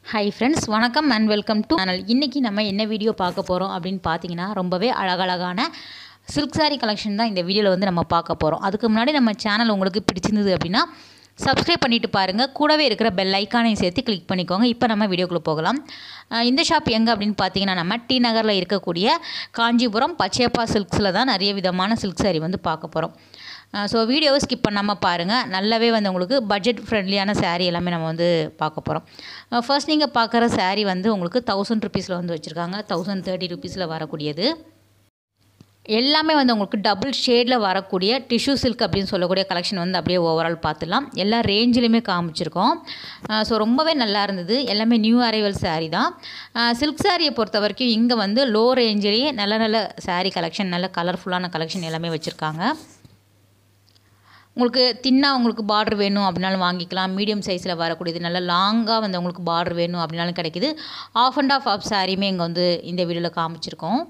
hi friends வணக்கம் and welcome to channel இன்றைக்கி நம்ம என்ன வீடியோ பார்க்க போகிறோம் அப்படின்னு பார்த்தீங்கன்னா ரொம்பவே அழகழகான சில்க் saree கலெக்ஷன் தான் இந்த வீடியோவில் வந்து நம்ம பார்க்க போகிறோம் அதுக்கு முன்னாடி நம்ம சேனல் உங்களுக்கு பிடிச்சிருந்தது அப்படின்னா சப்ஸ்கிரைப் பண்ணிட்டு பாருங்கள் கூடவே இருக்கிற பெல் ஐக்கானையும் சேர்த்து கிளிக் பண்ணிக்கோங்க இப்போ நம்ம வீடியோக்குள்ளே போகலாம் அஹ் இந்த ஷாப் எங்கே அப்படின்னு பார்த்தீங்கன்னா நம்ம டி நகரில் இருக்கக்கூடிய காஞ்சிபுரம் பச்சையப்பா சில்க்ஸில் தான் நிறைய விதமான சில்க் saree வந்து பார்க்க போகிறோம் ஸோ வீடியோவை ஸ்கிப் பண்ணாமல் பாருங்கள் நல்லாவே வந்து உங்களுக்கு பட்ஜெட் ஃப்ரெண்ட்லியான saree எல்லாமே நம்ம வந்து பார்க்க போகிறோம் ஃபர்ஸ்ட் நீங்கள் பார்க்குற saree வந்து உங்களுக்கு தௌசண்ட் ருபீஸில் வந்து வச்சுருக்காங்க தௌசண்ட் தேர்ட்டி ருபீஸில் வரக்கூடியது எல்லாமே வந்து உங்களுக்கு டபுள் ஷேடில் வரக்கூடிய டிஷ்யூ சில்க் அப்படின்னு சொல்லக்கூடிய கலெக்ஷன் வந்து அப்படியே ஓவரால் பார்த்துலாம் எல்லா ரேஞ்சிலையுமே காமிச்சிருக்கோம் ஸோ ரொம்பவே நல்லா இருந்தது எல்லாமே நியூ அரைவல் saree தான் சில்க் சாரியை பொறுத்த வரைக்கும் இங்கே வந்து லோ ரேஞ்சிலேயே நல்ல நல்ல saree கலெக்ஷன் நல்ல கலர்ஃபுல்லான கலெக்ஷன் எல்லாமே வச்சுருக்காங்க உங்களுக்கு தின்னாக உங்களுக்கு பார்டர் வேணும் அப்படின்னாலும் வாங்கிக்கலாம் மீடியம் சைஸில் வரக்கூடியது நல்ல லாங்காக வந்து உங்களுக்கு பார்டர் வேணும் அப்படின்னாலும் கிடைக்குது ஆஃப் அண்ட் ஆஃப் ஆஃப் சாரியுமே இங்கே வந்து இந்த வீடியோவில் காமிச்சிருக்கோம்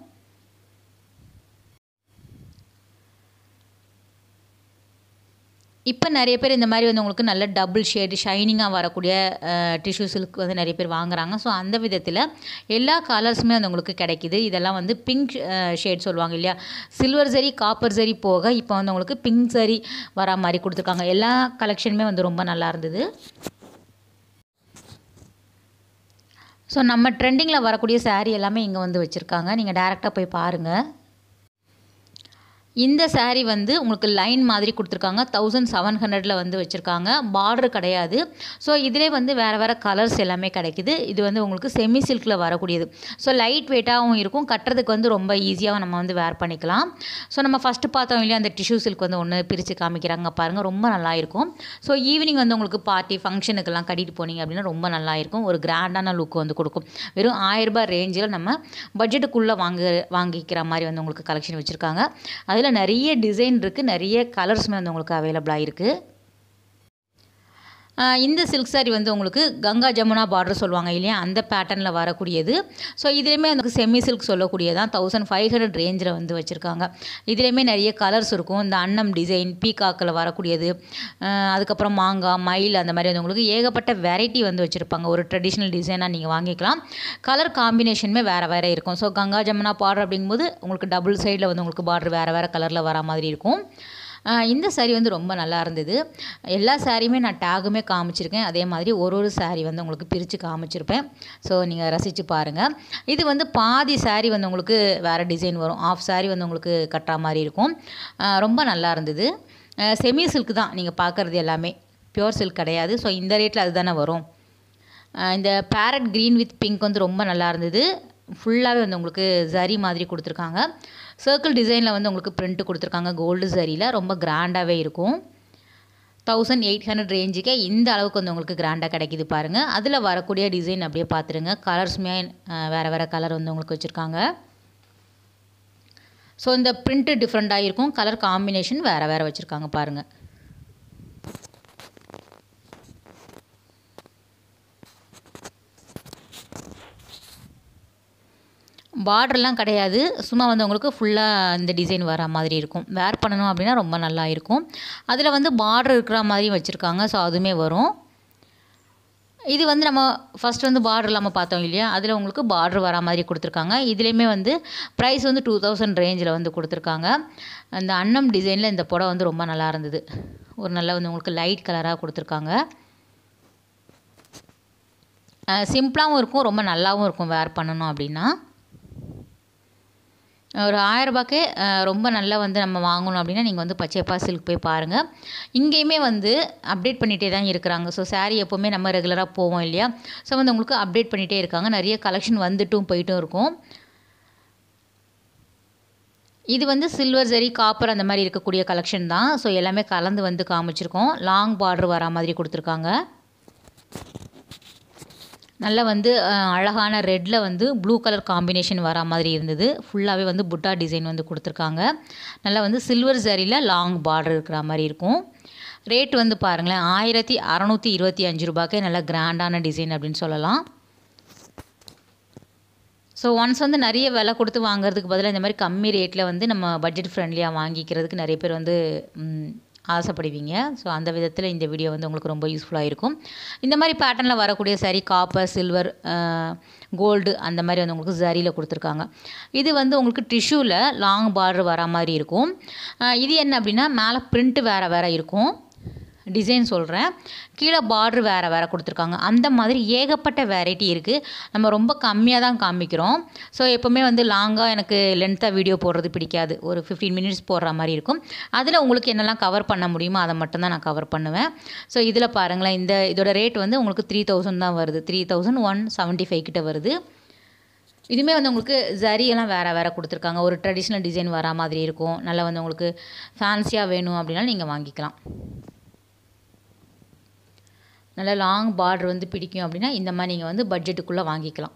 இப்போ நிறைய பேர் இந்த மாதிரி வந்து உங்களுக்கு நல்ல டபுள் ஷேடு ஷைனிங்காக வரக்கூடிய டிஷ்யூ சில்க் வந்து நிறைய பேர் வாங்குறாங்க ஸோ அந்த விதத்தில் எல்லா கலர்ஸுமே வந்து உங்களுக்கு கிடைக்கிது இதெல்லாம் வந்து பிங்க் ஷேட் சொல்லுவாங்க இல்லையா சில்வர் சரி காப்பர் சரி போக இப்போ வந்து உங்களுக்கு பிங்க் சரி வரா மாதிரி கொடுத்துருக்காங்க எல்லா கலெக்ஷனுமே வந்து ரொம்ப நல்லா இருந்தது ஸோ நம்ம ட்ரெண்டிங்கில் வரக்கூடிய saree எல்லாமே இங்கே வந்து வச்சுருக்காங்க நீங்கள் டேரெக்டாக போய் பாருங்கள் இந்த saree வந்து உங்களுக்கு லைன் மாதிரி கொடுத்துருக்காங்க தௌசண்ட் செவன் ஹண்ட்ரடில் வந்து வச்சுருக்காங்க பார்டர் கிடையாது ஸோ இதிலே வந்து வேறு வேறு கலர்ஸ் எல்லாமே கிடைக்குது இது வந்து உங்களுக்கு செமி சில்கில் வரக்கூடியது ஸோ லைட் வெயிட்டாகவும் இருக்கும் கட்டுறதுக்கு வந்து ரொம்ப ஈஸியாக நம்ம வந்து வேர் பண்ணிக்கலாம் ஸோ நம்ம ஃபஸ்ட்டு பார்த்தோம் இல்லையா அந்த டிஷ்யூ சில்க் வந்து ஒன்று பிரித்து காமிக்கிறாங்க பாருங்கள் ரொம்ப நல்லா இருக்கும் ஸோ ஈவினிங் வந்து உங்களுக்கு பார்ட்டி ஃபங்க்ஷனுக்கெல்லாம் கட்டிட்டு போனீங்க அப்படின்னா ரொம்ப நல்லா இருக்கும் ஒரு கிராண்டான லுக் வந்து கொடுக்கும் வெறும் ஆயிரரூபா ரேஞ்சில் நம்ம பட்ஜெட்டுக்குள்ளே வாங்க வாங்கிக்கிற மாதிரி வந்து உங்களுக்கு கலெக்ஷன் வச்சுருக்காங்க அதில் நிறைய டிசைன் இருக்குது நிறைய கலர்ஸுமே வந்து உங்களுக்கு அவைலபிளாக இருக்குது இந்த சில்க் saree வந்து உங்களுக்கு கங்கா ஜமுனா பார்டர் சொல்லுவாங்க இல்லையா அந்த பேட்டர்னில் வரக்கூடியது ஸோ இதுலேயுமே எனக்கு செமி சில்க் சொல்லக்கூடியதான் தௌசண்ட் ஃபைவ் ஹண்ட்ரட் ரேஞ்சில் வந்து வச்சுருக்காங்க இதுலேயுமே நிறைய கலர்ஸ் இருக்கும் இந்த அன்னம் டிசைன் பீகாக்கில் வரக்கூடியது அதுக்கப்புறம் மாங்காய் மயில் அந்த மாதிரி வந்து உங்களுக்கு ஏகப்பட்ட வெரைட்டி வந்து வச்சுருப்பாங்க ஒரு ட்ரெடிஷ்னல் டிசைனாக நீங்கள் வாங்கிக்கலாம் கலர் காம்பினேஷனுமே வேறு வேறு இருக்கும் ஸோ கங்கா ஜமுனா பார்டர் அப்படிங்கும்போது உங்களுக்கு டபுள் சைடில் வந்து உங்களுக்கு பார்டர் வேறு வேறு கலரில் வர மாதிரி இருக்கும் இந்த saree வந்து ரொம்ப நல்லா இருந்தது எல்லா சாரியுமே நான் டேகுமே காமிச்சிருக்கேன் அதே மாதிரி ஒரு ஒரு saree வந்து உங்களுக்கு பிரித்து காமிச்சிருப்பேன் ஸோ நீங்கள் ரசித்து பாருங்கள் இது வந்து பாதி saree வந்து உங்களுக்கு வேறு டிசைன் வரும் ஆஃப் saree வந்து உங்களுக்கு கட்டுற மாதிரி இருக்கும் ரொம்ப நல்லா இருந்தது செமி சில்க் தான் நீங்கள் பார்க்குறது எல்லாமே பியோர் சில்க் கிடையாது ஸோ இந்த ரேட்டில் அதுதானே வரும் இந்த பேரட் க்ரீன் வித் பிங்க் வந்து ரொம்ப நல்லா இருந்தது ஃபுல்லாகவே வந்து உங்களுக்கு ஜரி மாதிரி கொடுத்துருக்காங்க சர்க்கிள் டிசைனில் வந்து உங்களுக்கு பிரிண்ட்டு கொடுத்துருக்காங்க கோல்டு சரியில் ரொம்ப கிராண்டாகவே இருக்கும் தௌசண்ட் எயிட் ஹண்ட்ரட் ரேஞ்சுக்கே இந்த அளவுக்கு வந்து உங்களுக்கு கிராண்டாக கிடைக்கிது பாருங்கள் அதில் வரக்கூடிய டிசைன் அப்படியே பார்த்துருங்க கலர்ஸுமே வேறு வேறு கலர் வந்து உங்களுக்கு வச்சுருக்காங்க ஸோ இந்த பிரிண்ட்டு டிஃப்ரெண்ட்டாக இருக்கும் கலர் காம்பினேஷன் வேறு வேறு வச்சுருக்காங்க பாருங்கள் பார்டர்லாம் கிடையாது சும்மா வந்து உங்களுக்கு ஃபுல்லாக இந்த டிசைன் வர மாதிரி இருக்கும் வேர் பண்ணணும் அப்படின்னா ரொம்ப நல்லா இருக்கும் அதில் வந்து பார்டர் இருக்கிற மாதிரியும் வச்சுருக்காங்க ஸோ அதுவுமே வரும் இது வந்து நம்ம ஃபஸ்ட் வந்து பார்டர் இல்லாமல் பார்த்தோம் இல்லையா அதில் உங்களுக்கு பார்டர் வர மாதிரி கொடுத்துருக்காங்க இதுலேயுமே வந்து ப்ரைஸ் வந்து டூ தௌசண்ட் ரேஞ்சில் வந்து கொடுத்துருக்காங்க அந்த அன்னம் டிசைனில் இந்த புடவை வந்து ரொம்ப நல்லா இருந்தது ஒரு நல்ல வந்து உங்களுக்கு லைட் கலராக கொடுத்துருக்காங்க சிம்பிளாகவும் இருக்கும் ரொம்ப நல்லாவும் இருக்கும் வேர் பண்ணணும் அப்படின்னா ஒரு ஆயரரூபாக்கே ரொம்ப நல்லா வந்து நம்ம வாங்கணும் அப்படின்னா நீங்கள் வந்து பச்சைப்பா சில்க் போய் பாருங்கள் இங்கேயுமே வந்து அப்டேட் பண்ணிகிட்டே தான் இருக்கிறாங்க ஸோ சாரீ எப்போவுமே நம்ம ரெகுலராக போவோம் இல்லையா ஸோ வந்து உங்களுக்கு அப்டேட் பண்ணிகிட்டே இருக்காங்க நிறைய கலெக்ஷன் வந்துட்டும் போயிட்டும் இருக்கும் இது வந்து சில்வர் சரி காப்பர் அந்த மாதிரி இருக்கக்கூடிய கலெக்ஷன் தான் ஸோ எல்லாமே கலந்து வந்து காமிச்சிருக்கோம் லாங் பார்டர் வரா மாதிரி கொடுத்துருக்காங்க நல்லா வந்து அழகான ரெட்டில் வந்து ப்ளூ கலர் காம்பினேஷன் வரா மாதிரி இருந்தது ஃபுல்லாகவே வந்து புட்டா டிசைன் வந்து கொடுத்துருக்காங்க நல்லா வந்து சில்வர் சரியில் லாங் பார்டர் இருக்கிற மாதிரி இருக்கும் ரேட் வந்து பாருங்களேன் ஆயிரத்தி அறநூற்றி இருபத்தி அஞ்சு ரூபாய்க்கே நல்லா கிராண்டான டிசைன் அப்படின்னு சொல்லலாம் ஸோ ஒன்ஸ் வந்து நிறைய விலை கொடுத்து வாங்குறதுக்கு பதிலாக இந்த மாதிரி கம்மி ரேட்டில் வந்து நம்ம பட்ஜெட் ஃப்ரெண்ட்லியாக வாங்கிக்கிறதுக்கு நிறைய பேர் வந்து ஆசைப்படுவீங்க ஸோ அந்த விதத்தில் இந்த வீடியோ வந்து உங்களுக்கு ரொம்ப யூஸ்ஃபுல்லாக இருக்கும் இந்த மாதிரி பேட்டர்னில் வரக்கூடிய சரி காப்பர் சில்வர் கோல்டு அந்த மாதிரி வந்து உங்களுக்கு சரியில் கொடுத்துருக்காங்க இது வந்து உங்களுக்கு டிஷ்யூவில் லாங் பார்டர் வர மாதிரி இருக்கும் அஹ் இது என்ன அப்படின்னா மேலே பிரிண்ட்டு வேறு வேறு இருக்கும் டிசைன் சொல்கிறேன் கீழே பார்டர் வேறு வேறு கொடுத்துருக்காங்க அந்த மாதிரி ஏகப்பட்ட வெரைட்டி இருக்குது நம்ம ரொம்ப கம்மியாக தான் காமிக்கிறோம் ஸோ எப்போவுமே வந்து லாங்காக எனக்கு லென்த்தாக வீடியோ போடுறது பிடிக்காது ஒரு ஃபிஃப்டீன் மினிட்ஸ் போடுற மாதிரி இருக்கும் அதில் உங்களுக்கு என்னெல்லாம் கவர் பண்ண முடியுமோ அதை மட்டும்தான் நான் கவர் பண்ணுவேன் ஸோ இதில் பாருங்களேன் இந்த இதோட ரேட் வந்து உங்களுக்கு த்ரீ தௌசண்ட் தான் வருது three thousand one seventy five கிட்ட வருது இதுவுமே வந்து உங்களுக்கு ஜரியெல்லாம் வேறு வேறு கொடுத்துருக்காங்க ஒரு ட்ரெடிஷ்னல் டிசைன் வரா மாதிரி இருக்கும் நல்லா வந்து உங்களுக்கு ஃபேன்சியாக வேணும் அப்படின்னாலும் நீங்கள் வாங்கிக்கலாம் நல்ல லாங் பார்டர் வந்து பிடிக்கும் அப்படின்னா இந்த மாதிரி நீங்கள் வந்து பட்ஜெட்டுக்குள்ளே வாங்கிக்கலாம்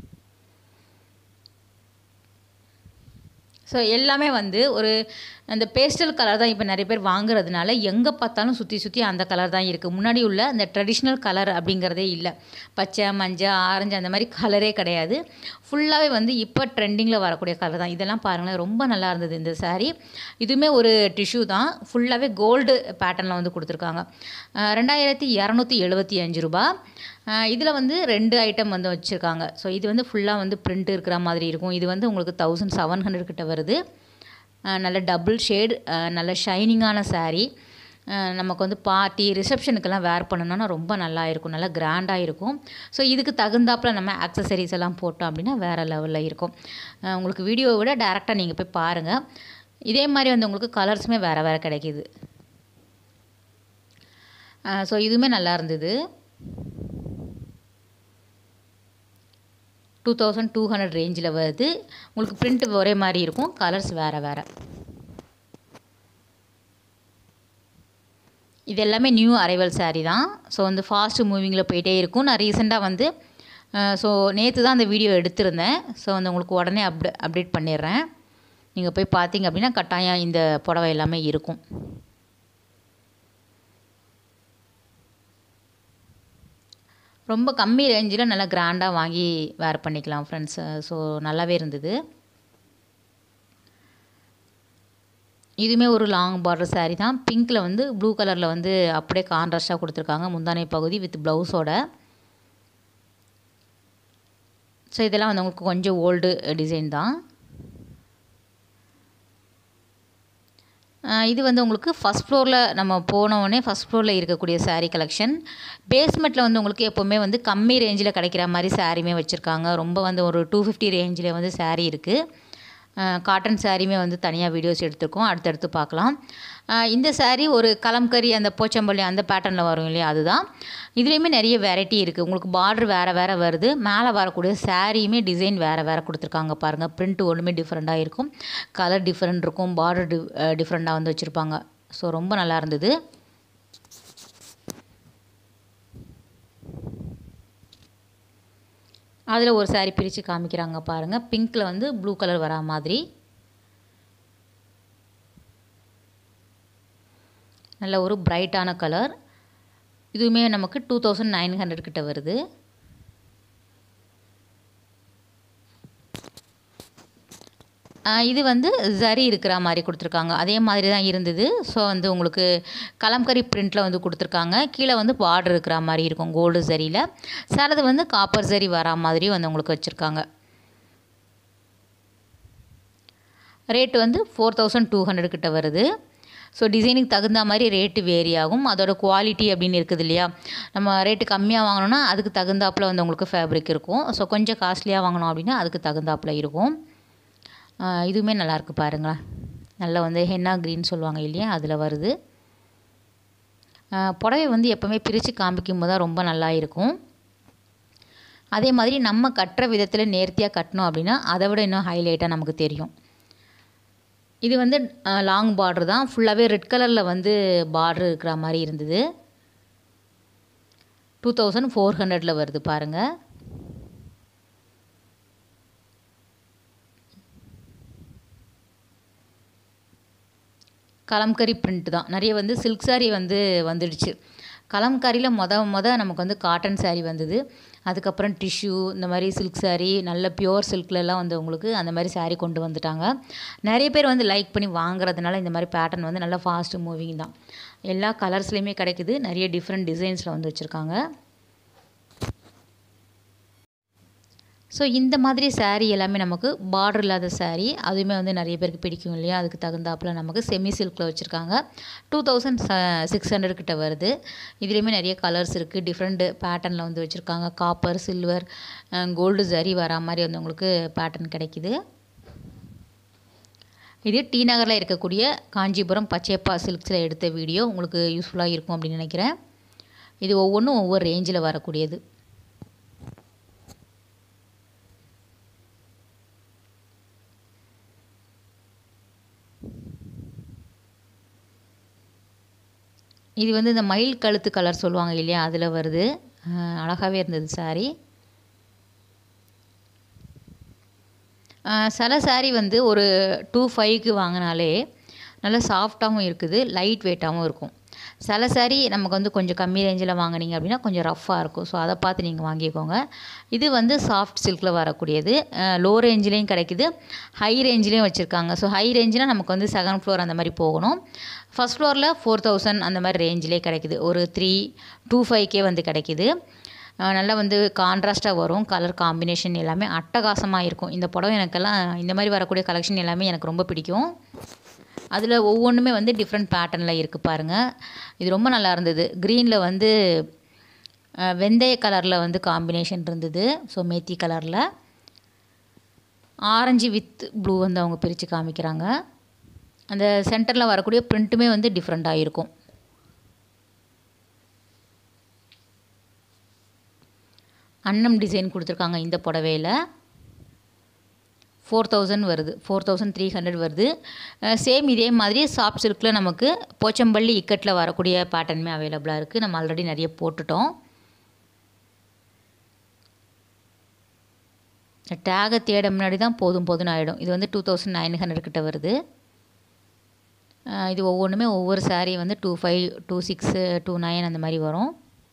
ஸோ எல்லாமே வந்து ஒரு அந்த பேஸ்டல் கலர் தான் இப்போ நிறைய பேர் வாங்குறதுனால எங்கே பார்த்தாலும் சுற்றி சுற்றி அந்த கலர் தான் இருக்குது முன்னாடி உள்ள அந்த ட்ரெடிஷ்னல் கலர் அப்படிங்கிறதே இல்லை பச்சை மஞ்சள் ஆரஞ்சு அந்த மாதிரி கலரே கிடையாது ஃபுல்லாகவே வந்து இப்போ ட்ரெண்டிங்கில் வரக்கூடிய கலர் தான் இதெல்லாம் பாருங்களேன் ரொம்ப நல்லா இருந்தது இந்த saree இதுவுமே ஒரு டிஷ்யூ தான் ஃபுல்லாகவே கோல்டு பேட்டர்னில் வந்து கொடுத்துருக்காங்க அஹ் ரெண்டாயிரத்தி இரநூத்தி எழுபத்தி அஞ்சு ரூபா இதில் வந்து ரெண்டு ஐட்டம் வந்து வச்சுருக்காங்க ஸோ இது வந்து ஃபுல்லாக வந்து பிரிண்ட் இருக்கிற மாதிரி இருக்கும் இது வந்து உங்களுக்கு தௌசண்ட் செவன் ஹண்ட்ரட் கிட்ட வருது அஹ் நல்ல டபுள் ஷேட் நல்ல ஷைனிங்கான saree அஹ் நமக்கு வந்து பார்ட்டி ரிசப்ஷனுக்கெல்லாம் வேர் பண்ணணும்னா ரொம்ப நல்லா இருக்கும் நல்லா கிராண்டாக இருக்கும் ஸோ இதுக்கு தகுந்தாப்பில் நம்ம ஆக்சசரிஸ் எல்லாம் போட்டோம் அப்படின்னா வேறு லெவலில் இருக்கும் அஹ் உங்களுக்கு வீடியோவை விட டேரெக்டாக நீங்கள் போய் பாருங்கள் இதே மாதிரி வந்து உங்களுக்கு கலர்ஸுமே வேறு வேறு கிடைக்கிது ஸோ இதுவுமே நல்லா இருந்தது டூ தௌசண்ட் டூ ஹண்ட்ரட் ரேஞ்சில் வருது உங்களுக்கு பிரிண்ட் ஒரே மாதிரி இருக்கும் கலர்ஸ் வேறு வேறு இது எல்லாமே நியூ அரைவல் saree தான் ஸோ வந்து ஃபாஸ்ட் மூவிங்கில் போயிட்டே இருக்கும் நான் ரீசெண்டாக வந்து ஸோ நேற்று தான் அந்த வீடியோ எடுத்திருந்தேன் ஸோ வந்து உங்களுக்கு உடனே அப்டே அப்டேட் பண்ணிடுறேன் நீங்கள் போய் பார்த்தீங்க அப்படின்னா கட்டாயம் இந்த புடவை எல்லாமே இருக்கும் ரொம்ப கம்மி ரேஞ்சில் நல்லா கிராண்டாக வாங்கி வேர் பண்ணிக்கலாம் ஃப்ரெண்ட்ஸ் ஸோ நல்லாவே இருந்தது இதுவுமே ஒரு லாங் பார்டர் saree தான் பிங்க்கில் வந்து ப்ளூ கலரில் வந்து அப்படியே கான்ட்ராஸ்டாக கொடுத்துருக்காங்க முந்தானை பகுதி வித் ப்ளவுஸோட ஸோ இதெல்லாம் வந்து உங்களுக்கு கொஞ்சம் ஓல்டு டிசைன் தான் ஆஹ் இது வந்து உங்களுக்கு ஃபஸ்ட் ஃப்ளோரில் நம்ம போனோடனே ஃபஸ்ட் ஃப்ளோரில் இருக்கக்கூடிய saree கலெக்ஷன் பேஸ்மெண்ட்டில் வந்து உங்களுக்கு எப்போவுமே வந்து கம்மி ரேஞ்சில் கிடைக்கிற மாதிரி சாரியுமே வச்சுருக்காங்க ரொம்ப வந்து ஒரு டூ ஃபிஃப்டி ரேஞ்சில் வந்து saree இருக்குது காட்டன் சாரியுமே வந்து தனியாக வீடியோஸ் எடுத்திருக்கோம் அடுத்தடுத்து பார்க்கலாம் ஆஹ் இந்த saree ஒரு கலம்கரி அந்த போச்சம்பள்ளி அந்த பேட்டர்னில் வரும் இல்லையா அதுதான் இதுலேயுமே நிறைய வெரைட்டி இருக்குது உங்களுக்கு பார்டர் வேறு வேறு வருது மேலே வரக்கூடிய சாரியுமே டிசைன் வேறு வேறு கொடுத்துருக்காங்க பாருங்கள் பிரிண்ட் ஒன்றுமே டிஃப்ரெண்ட்டாக இருக்கும் கலர் டிஃப்ரெண்ட் இருக்கும் பார்டர் டி டிஃப்ரெண்ட்டாக வந்து வச்சுருப்பாங்க ஸோ ரொம்ப நல்லா இருந்தது அதில் ஒரு saree பிரித்து காமிக்கிறாங்க பாருங்கள் பிங்க்கில் வந்து ப்ளூ கலர் வரா மாதிரி நல்ல ஒரு பிரைட்டான கலர் இதுவுமே நமக்கு டூ தௌசண்ட் நைன் ஹண்ட்ரட் கிட்ட வருது ஆஹ் இது வந்து ஜரி இருக்கிற மாதிரி கொடுத்துருக்காங்க அதே மாதிரி தான் இருந்தது ஸோ வந்து உங்களுக்கு கலம்கரி பிரிண்டில் வந்து கொடுத்துருக்காங்க கீழே வந்து பார்டர் இருக்கிற மாதிரி இருக்கும் கோல்டு ஜரியில் சிலது வந்து காப்பர் ஜரி வரா மாதிரி வந்து உங்களுக்கு வச்சுருக்காங்க ரேட் வந்து ஃபோர் தௌசண்ட் டூ ஹண்ட்ரட் கிட்ட வருது ஸோ டிசைனுக்கு தகுந்த மாதிரி ரேட்டு வேரி ஆகும் அதோட குவாலிட்டி அப்படின்னு இருக்குது இல்லையா நம்ம ரேட்டு கம்மியாக வாங்கினோன்னா அதுக்கு தகுந்தாப்பில் வந்து உங்களுக்கு ஃபேப்ரிக் இருக்கும் ஸோ கொஞ்சம் காஸ்ட்லியாக வாங்கினோம் அப்படின்னா அதுக்கு தகுந்தாப்பில் இருக்கும் ஆஹ் இதுவுமே நல்லாயிருக்கு பாருங்களேன் நல்லா வந்து ஹென்னா க்ரீன் சொல்லுவாங்க இல்லையா அதில் வருது ஆஹ் புடவை வந்து எப்போவுமே பிரித்து காமிக்கும் போது தான் ரொம்ப நல்லா இருக்கும் அதே மாதிரி நம்ம கட்டுற விதத்தில் நேர்த்தியாக கட்டணும் அப்படின்னா அதை விட இன்னும் ஹைலைட்டாக நமக்கு தெரியும் இது வந்து லாங் பார்டர் தான் ஃபுல்லாகவே ரெட் கலரில் வந்து பார்டர் இருக்கிற மாதிரி இருந்தது டூ தௌசண்ட் ஃபோர் ஹண்ட்ரடில் வருது பாருங்கள் கலம்கரி பிரிண்ட் தான் நிறைய வந்து சில்க் saree வந்து வந்துடுச்சு கலம்காரியில் மொத மொத நமக்கு வந்து காட்டன் saree வந்தது அதுக்கப்புறம் டிஷ்யூ இந்த மாதிரி சில்க் saree நல்ல பியூர் சில்க்லலாம் வந்து உங்களுக்கு அந்த மாதிரி saree கொண்டு வந்துட்டாங்க நிறைய பேர் வந்து லைக் பண்ணி வாங்குறதுனால இந்த மாதிரி பேட்டர்ன் வந்து நல்லா ஃபாஸ்ட் மூவிங் தான் எல்லா கலர்ஸ்லேயுமே கிடைக்குது நிறைய டிஃப்ரெண்ட் டிசைன்ஸில் வந்து வச்சுருக்காங்க ஸோ இந்த மாதிரி saree எல்லாமே நமக்கு பார்டர் இல்லாத saree அதுவுமே வந்து நிறைய பேருக்கு பிடிக்கும் இல்லையா அதுக்கு தகுந்தாப்பில் நமக்கு செமி சில்கில் வச்சுருக்காங்க டூ தௌசண்ட் சிக்ஸ் ஹண்ட்ரட் கிட்ட வருது இதுலேயுமே நிறைய கலர்ஸ் இருக்குது டிஃப்ரெண்ட் பேட்டர்னில் வந்து வச்சுருக்காங்க காப்பர் சில்வர் கோல்டு ஜரி வரா மாதிரி வந்து உங்களுக்கு பேட்டர்ன் கிடைக்குது இது டி நகரில் இருக்கக்கூடிய காஞ்சிபுரம் பச்சையப்பா சில்க்ஸில் எடுத்த வீடியோ உங்களுக்கு யூஸ்ஃபுல்லாக இருக்கும் அப்படின்னு நினைக்கிறேன் இது ஒவ்வொன்றும் ஒவ்வொரு ரேஞ்சில் வரக்கூடியது இது வந்து இந்த மயில் கழுத்து கலர் சொல்லுவாங்க இல்லையா அதில் வருது அழகாகவே இருந்தது சாரி சில சாரீ வந்து ஒரு டூ ஃபைவ்க்கு வாங்கினாலே நல்லா சாஃப்டாகவும் இருக்குது லைட் வெயிட்டாகவும் இருக்கும் சில சாரீ நமக்கு வந்து கொஞ்சம் கம்மி ரேஞ்சில் வாங்கினீங்க அப்படின்னா கொஞ்சம் ரஃப்பாக இருக்கும் ஸோ அதை பார்த்து நீங்கள் வாங்கிக்கோங்க இது வந்து சாஃப்ட் சில்கில் வரக்கூடியது லோ ரேஞ்சிலையும் கிடைக்குது ஹை ரேஞ்சிலையும் வச்சுருக்காங்க ஸோ ஹை ரேஞ்சில் நமக்கு வந்து செகண்ட் ஃப்ளோர் அந்த மாதிரி போகணும் ஃபஸ்ட் ஃப்ளோரில் ஃபோர் தௌசண்ட் அந்த மாதிரி ரேஞ்சிலே கிடைக்குது ஒரு த்ரீ டூ ஃபைவ்க்கே வந்து கிடைக்குது நல்லா வந்து கான்ட்ராஸ்ட்டாக வரும் கலர் காம்பினேஷன் எல்லாமே அட்டகாசமாக இருக்கும் இந்த புடவை எனக்கெல்லாம் இந்த மாதிரி வரக்கூடிய கலெக்ஷன் எல்லாமே எனக்கு ரொம்ப பிடிக்கும் அதில் ஒவ்வொன்றுமே வந்து டிஃப்ரெண்ட் பேட்டர்னில் இருக்குது பாருங்கள் இது ரொம்ப நல்லா இருந்தது க்ரீனில் வந்து வெந்தய கலரில் வந்து காம்பினேஷன் இருந்தது ஸோ மேத்தி கலரில் ஆரஞ்சு வித் ப்ளூ வந்து அவங்க பிரித்து காமிக்கிறாங்க அந்த சென்டரில் வரக்கூடிய ப்ரிண்ட்டுமே வந்து டிஃப்ரெண்ட்டாக இருக்கும் அன்னம் டிசைன் கொடுத்துருக்காங்க இந்த புடவையில் ஃபோர் தௌசண்ட் வருது ஃபோர் தௌசண்ட் த்ரீ ஹண்ட்ரட் வருது சேம் இதே மாதிரி சாஃப்ட் சில்கில் நமக்கு போச்சம்பள்ளி இக்கட்டில் வரக்கூடிய பேட்டர்னுமே அவைலபிளாக இருக்குது நம்ம ஆல்ரெடி நிறைய போட்டுட்டோம் டேகை தேட முன்னாடி தான் போதும் போதும்னு ஆகிடும் இது வந்து டூ தௌசண்ட் நைன் ஹண்ட்ரட் கிட்ட வருது இது ஒவ்வொன்றுமே ஒவ்வொரு சாரீ வந்து two five two six two nine அந்த மாதிரி வரும்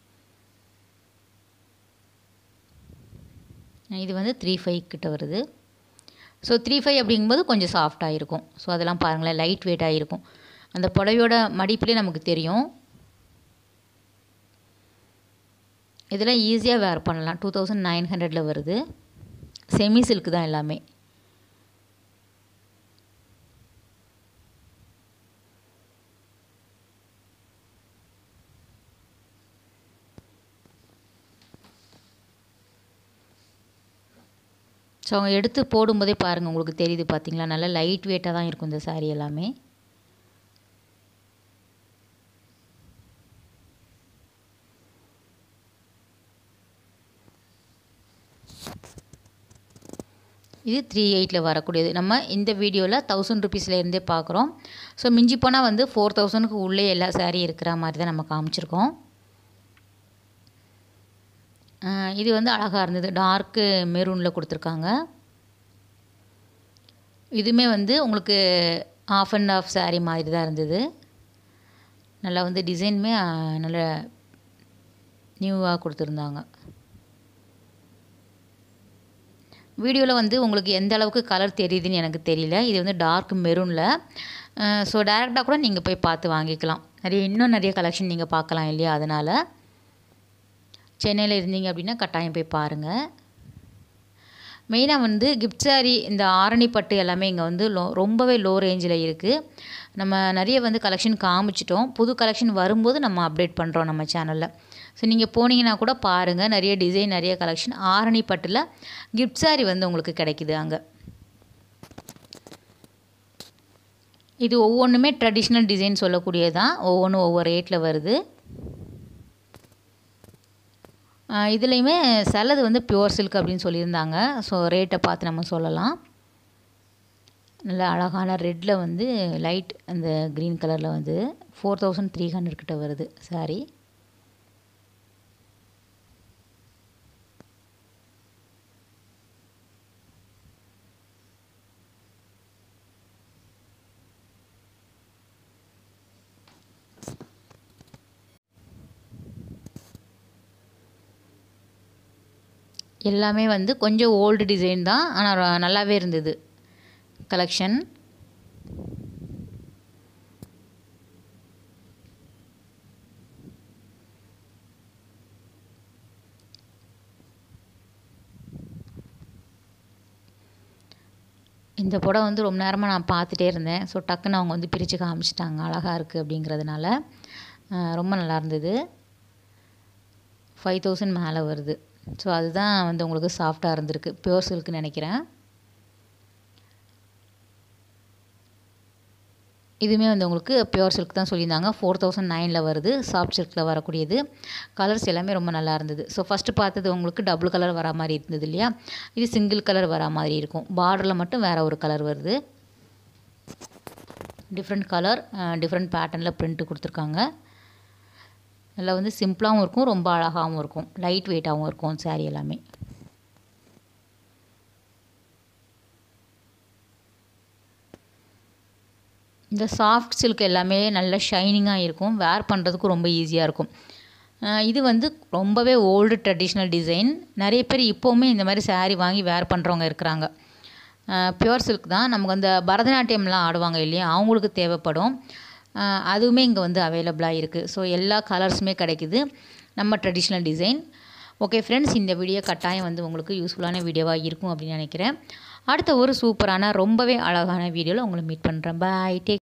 இது வந்து த்ரீ ஃபைவ் கிட்ட வருது ஸோ த்ரீ ஃபைவ் அப்படிங்கும்போது கொஞ்சம் சாஃப்டாக இருக்கும் ஸோ அதெல்லாம் பாருங்களேன் லைட் வெயிட்டாக இருக்கும் அந்த புடவையோட மடிப்புலேயே நமக்கு தெரியும் இதெல்லாம் ஈஸியாக வேர் பண்ணலாம் டூ தௌசண்ட் நைன் ஹண்ட்ரடில் வருது செமி சில்க் தான் எல்லாமே ஸோ அவங்க எடுத்து போடும்போதே பாருங்கள் உங்களுக்கு தெரியுது பார்த்தீங்களா நல்லா லைட் வெயிட்டாக தான் இருக்கும் இந்த சாரீ எல்லாமே இது த்ரீ எயிட்டில் வரக்கூடியது நம்ம இந்த வீடியோவில் தௌசண்ட் ருபீஸில் இருந்தே பார்க்குறோம் ஸோ மிஞ்சி போனால் வந்து ஃபோர் தௌசண்ட்க்கு உள்ளே எல்லா சாரீ இருக்கிற மாதிரி தான் நம்ம காமிச்சிருக்கோம் இது வந்து அழகாக இருந்தது டார்க்கு மெரூனில் கொடுத்துருக்காங்க இதுவுமே வந்து உங்களுக்கு ஆஃப் அண்ட் ஆஃப் சாரீ மாதிரி தான் இருந்தது நல்லா வந்து டிசைனுமே நல்ல நியூவாக கொடுத்துருந்தாங்க வீடியோவில் வந்து உங்களுக்கு எந்த அளவுக்கு கலர் தெரியுதுன்னு எனக்கு தெரியல இது வந்து டார்க் மெரூனில் ஸோ டேரெக்டாக கூட நீங்கள் போய் பார்த்து வாங்கிக்கலாம் நிறைய இன்னும் நிறைய கலெக்ஷன் நீங்கள் பார்க்கலாம் இல்லையா அதனால் சென்னையில் இருந்தீங்க அப்படின்னா கட்டாயம் போய் பாருங்கள் மெயினாக வந்து கிஃப்ட் சாரீ இந்த ஆரணி பட்டு எல்லாமே இங்கே வந்து லோ ரொம்பவே லோ ரேஞ்சில் இருக்குது நம்ம நிறைய வந்து கலெக்ஷன் காமிச்சிட்டோம் புது கலெக்ஷன் வரும்போது நம்ம அப்டேட் பண்ணுறோம் நம்ம சேனலில் ஸோ நீங்கள் போனீங்கன்னா கூட பாருங்கள் நிறைய டிசைன் நிறைய கலெக்ஷன் ஆரணி பட்டில் கிஃப்ட் சாரீ வந்து உங்களுக்கு கிடைக்குது அங்கே இது ஒவ்வொன்றுமே ட்ரெடிஷ்னல் டிசைன் சொல்லக்கூடியதான் ஒவ்வொன்றும் ஒவ்வொரு ரேட்டில் வருது இதுலேயுமே சிலது வந்து பியூர் சில்க் அப்படின்னு சொல்லியிருந்தாங்க ஸோ ரேட்டை பார்த்து நம்ம சொல்லலாம் நல்ல அழகான ரெட்டில் வந்து லைட் அந்த க்ரீன் கலரில் வந்து ஃபோர் தௌசண்ட் த்ரீ ஹண்ட்ரட் கிட்ட வருது சாரி எல்லாமே வந்து கொஞ்சம் ஓல்டு டிசைன் தான் ஆனால் நல்லாவே இருந்தது கலெக்ஷன் இந்த புடவை வந்து ரொம்ப நேரமாக நான் பார்த்துட்டே இருந்தேன் ஸோ டக்குன்னு அவங்க வந்து பிரித்து காமிச்சிட்டாங்க அழகாக இருக்குது அப்படிங்கிறதுனால அஹ் ரொம்ப நல்லா இருந்தது ஃபைவ் தௌசண்ட் மேலே வருது ஸோ அதுதான் வந்து உங்களுக்கு சாஃப்டாக இருந்திருக்கு பியூர் சில்க்னு நினைக்கிறேன் இதுவுமே வந்து உங்களுக்கு பியூர் சில்க் தான் சொல்லியிருந்தாங்க ஃபோர் தௌசண்ட் நைனில் வருது சாஃப்ட் சில்கில் வரக்கூடியது கலர்ஸ் எல்லாமே ரொம்ப நல்லா இருந்தது ஸோ ஃபஸ்ட்டு பார்த்தது உங்களுக்கு டபுள் கலர் வர மாதிரி இருந்தது இல்லையா இது சிங்கிள் கலர் வர மாதிரி இருக்கும் பார்டரில் மட்டும் வேறு ஒரு கலர் வருது டிஃப்ரெண்ட் கலர் டிஃப்ரெண்ட் பேட்டர்னில் பிரிண்ட்டு கொடுத்துருக்காங்க இதில் வந்து சிம்பிளாகவும் இருக்கும் ரொம்ப அழகாகவும் இருக்கும் லைட் வெயிட்டாகவும் இருக்கும் சாரீ எல்லாமே இந்த சாஃப்ட் சில்க் எல்லாமே நல்ல ஷைனிங்காக இருக்கும் வேர் பண்ணுறதுக்கும் ரொம்ப ஈஸியாக இருக்கும் அஹ் இது வந்து ரொம்பவே ஓல்டு ட்ரெடிஷ்னல் டிசைன் நிறைய பேர் இப்போவுமே இந்த மாதிரி saree வாங்கி வேர் பண்ணுறவங்க இருக்கிறாங்க பியூர் சில்க் தான் நமக்கு அந்த பரதநாட்டியம்லாம் ஆடுவாங்க இல்லையா அவங்களுக்கு தேவைப்படும் அஹ் அதுவுமே இங்கே வந்து அவைலபிளாக இருக்குது ஸோ எல்லா கலர்ஸுமே கிடைக்குது நம்ம ட்ரெடிஷ்னல் டிசைன் ஓகே ஃப்ரெண்ட்ஸ் இந்த வீடியோ கட்டாயம் வந்து உங்களுக்கு யூஸ்ஃபுல்லான வீடியோவாக இருக்கும் அப்படின்னு நினைக்கிறேன் அடுத்த ஒரு சூப்பரான ரொம்பவே அழகான வீடியோவில் உங்களை மீட் பண்ணுறேன் பாய் டேக்